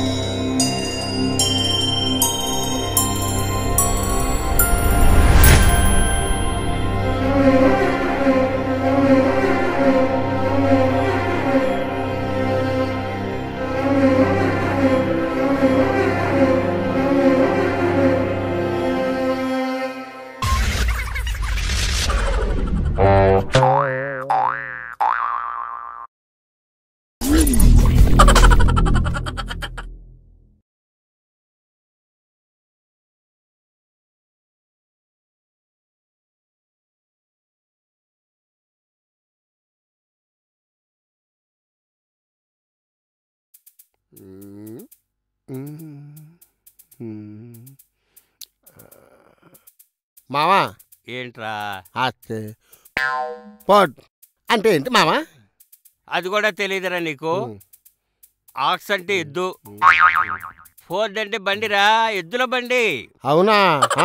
మావా ఏంట్రా అచ్చే పోట్ అంటే ఏంటి మావా అది కూడా తెలియదురా నీకు ఆక్స్ అంటే ఎద్దు ఫోర్డ్ అంటే బండిరా ఎద్దుల బండి అవునా ఆ?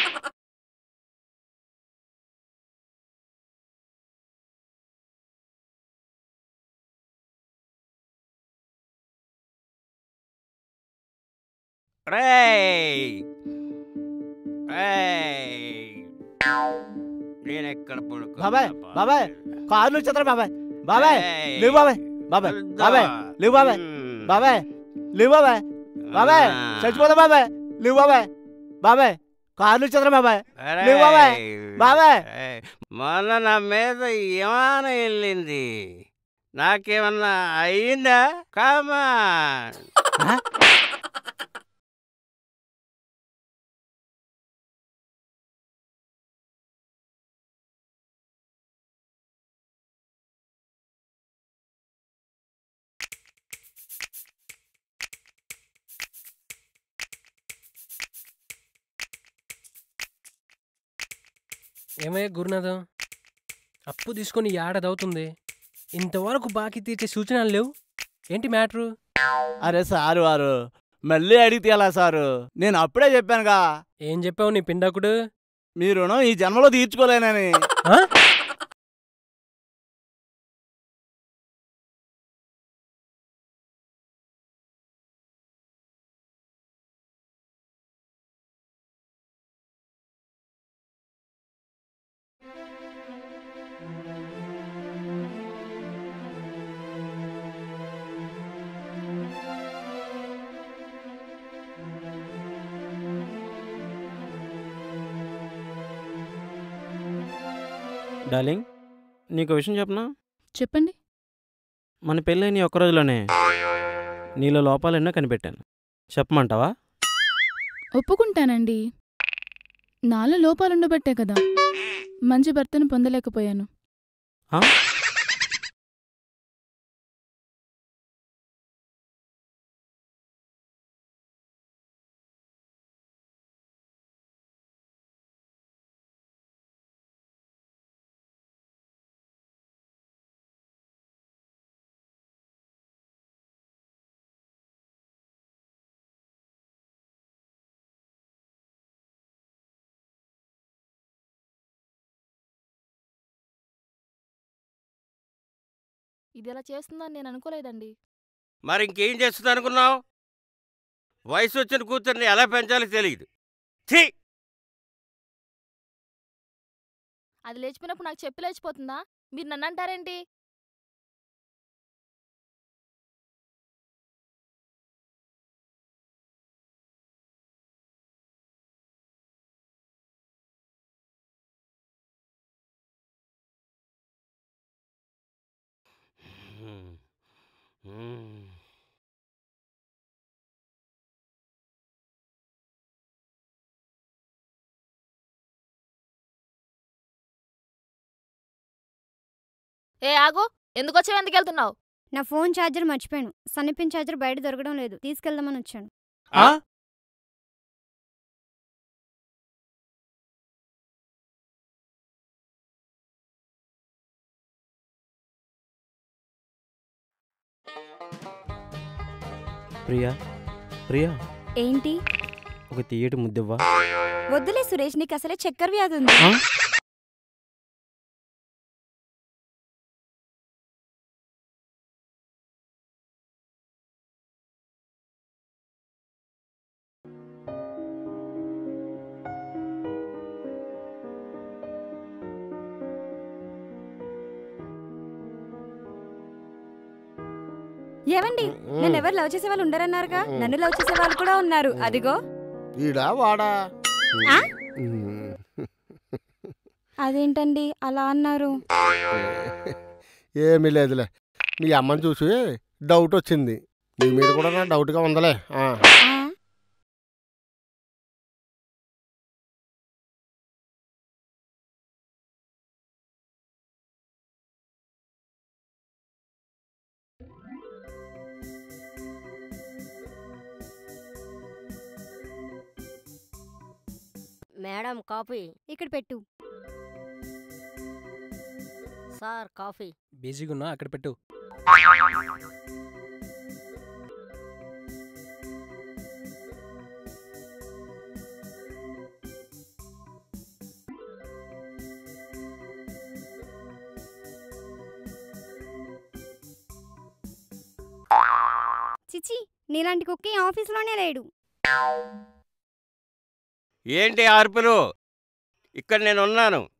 రేయ్ రేయ్. నేనెక్కడ పడుకో బాబాయ్, బాబాయ్, కారు నుంచి వస్తాడు బాబాయ్ బాబాయ్ లేవు బాబాయ్ బాబాయ్ బాబాయ్ లేవు బాబాయ్ బాబాయ్ లేవు బాబాయ్ బాబాయ్ చచ్చిపోతా బాబాయ్ లేవు బాబాయ్ బాబాయ్ కారు నుంచి వస్తాడు బాబాయ్ లేవు బాబాయ్ బాబాయ్ మొన్న నా మీద ఏమైనా వెళ్ళింది నాకేమన్నా అయ్యిందా కామా ఏమయ్య గురునాథం అప్పు తీసుకొని ఏడాదవుతుంది ఇంతవరకు బాకీ తీర్చే సూచనలు లేవు ఏంటి మ్యాటరు అరే సారు వారు మళ్ళీ అడిగితే ఎలా సారు నేను అప్పుడే చెప్పానుగా ఏం చెప్పావు నీ పిండాకుడు మీ రుణం ఈ జన్మలో తీర్చుకోలేనని ఆ? డార్లింగ్ నీకు విషయం చెప్పనా చెప్పండి మన పెళ్ళైన ఒక్క రోజులోనే నీలో లోపాలు ఎన్నో కనిపెట్టాను చెప్పమంటావా ఒప్పుకుంటానండి నాలో లోపాలుండబట్టే కదా మంచి భర్తను పొందలేకపోయాను ఆ? ఇది ఎలా చేస్తుందని నేను అనుకోలేదండి మరి ఇంకేం చేస్తుంది అనుకున్నావు వయసు వచ్చిన కూతుర్ని ఎలా పెంచాలో తెలియదు ఛీ అది లేచిపోయినప్పుడు నాకు చెప్పి లేచిపోతుందా మీరు నన్ను అంటారేంటి ఏ ఆగు ఎందుకు వచ్చావు ఎందుకు వెళ్తున్నావు నా ఫోన్ ఛార్జర్ మర్చిపోయాను సన్నిపిన్ ఛార్జర్ బయట దొరకడం లేదు తీసుకెళ్దామని వచ్చాను ఆ? ప్రియా ప్రియా ఏంటి ఒక తీయటి ముద్దెవ్వా వద్దులే సురేష్ నీకు అసలే చక్కెర వ్యాధి ఉంది ఆ? ఏవండి నన్ను ఎవరు లవ్ చేసే వాళ్ళు ఉండరన్నారుగా నన్ను లవ్ చేసే వాళ్ళు కూడా ఉన్నారు అదిగో ఈడా వాడా ఆ? ఉమ్. అదేంటండి అలా అన్నారు ఏమీ లేదులే మీ అమ్మని చూసి డౌట్ వచ్చింది నీ మీద కూడా నా డౌట్గా ఉందలే ఆ. ఆ, మేడం కాఫీ ఇక్కడ పెట్టు సార్ కాఫీ బిజీగా ఉన్నా అక్కడ పెట్టు చిచి నీలాంటి కుక్క ఈ ఆఫీస్లోనే లేడు ఏంటి అరుపులు ఇక్కడ నేను ఉన్నాను